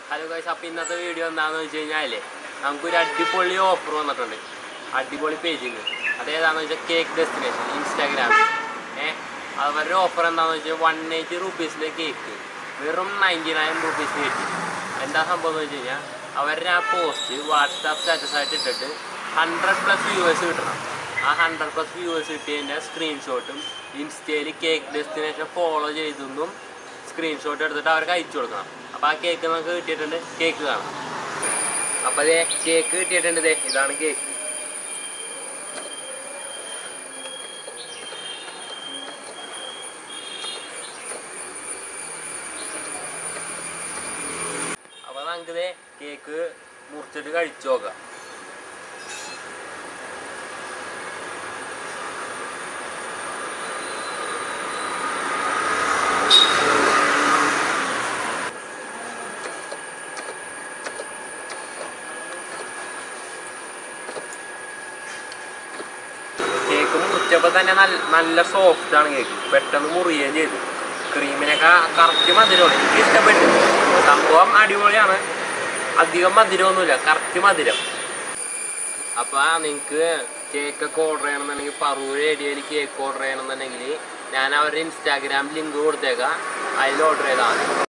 hello guys അപ്പോൾ ഇന്നത്തെ video എന്താണെന്ന് വെച്ച് കഴിഞ്ഞാലേ നമുക്കൊരു അടിപൊളി ഓഫർ വന്നിട്ടുണ്ട് അടിപൊളി പേജിങ് അതേതാണെന്ന് വെച്ചാൽ കേക്ക് ഡെസ്റ്റിനേഷൻ ഇൻസ്റ്റാഗ്രാം ഏ അവരുടെ ഓഫർ എന്താണെന്ന് വെച്ചാൽ വൺ എയ്റ്റി റുപ്പീസിൻ്റെ കേക്ക് വെറും നയൻറ്റി നയൻ റുപ്പീസിന് കിട്ടി എന്താ സംഭവം എന്ന് വെച്ച് കഴിഞ്ഞാൽ അവരുടെ ആ പോസ്റ്റ് വാട്സാപ്പ് സ്റ്റാറ്റസ് ആയിട്ട് ഇട്ടിട്ട് ഹൺഡ്രഡ് പ്ലസ് വ്യൂവേഴ്സ് കിട്ടണം ആ ഹൺഡ്രഡ് പ്ലസ് വ്യൂവേഴ്സ് കിട്ടിയതിൻ്റെ സ്ക്രീൻഷോട്ടും ഇൻസ്റ്റയിൽ കേക്ക് ഡെസ്റ്റിനേഷൻ ഫോളോ ചെയ്തെന്നും സ്ക്രീൻഷോട്ട് എടുത്തിട്ട് അവർക്ക് അയച്ചു കൊടുക്കണം അപ്പോൾ ആ കേക്ക് നമുക്ക് കിട്ടിയിട്ടുണ്ട് കേക്ക് കാണാം അപ്പോൾ അതേ കേക്ക് കിട്ടിയിട്ടുണ്ട് ദേ ഇതാണ് കേക്ക് അപ്പോൾ നമുക്കിത് കേക്ക് മുറിച്ചിട്ട് കഴിച്ചു നോക്കാം കേക്ക് മുറിച്ചപ്പോൾ തന്നെ നല്ല നല്ല സോഫ്റ്റ് ആണ് കേക്ക് പെട്ടെന്ന് മുറിയുകയും ചെയ്തു ക്രീമിനൊക്കെ കറക്റ്റ് മധുരമാണ് എനിക്ക് ഇഷ്ടപ്പെട്ടു സംഭവം അടിപൊളിയാണ് അധികം മധുരമൊന്നുമില്ല കറക്റ്റ് മധുരം അപ്പോൾ നിങ്ങൾക്ക് കേക്കൊക്കെ ഓർഡർ ചെയ്യണമെന്നുണ്ടെങ്കിൽ പറൂർ ഏരിയയിൽ കേക്ക് ഓർഡർ ചെയ്യണമെന്നുണ്ടെങ്കിൽ ഞാൻ അവരുടെ ഇൻസ്റ്റാഗ്രാം ലിങ്ക് കൊടുത്തേക്കാം അതിൽ ഓർഡർ ചെയ്താൽ മതി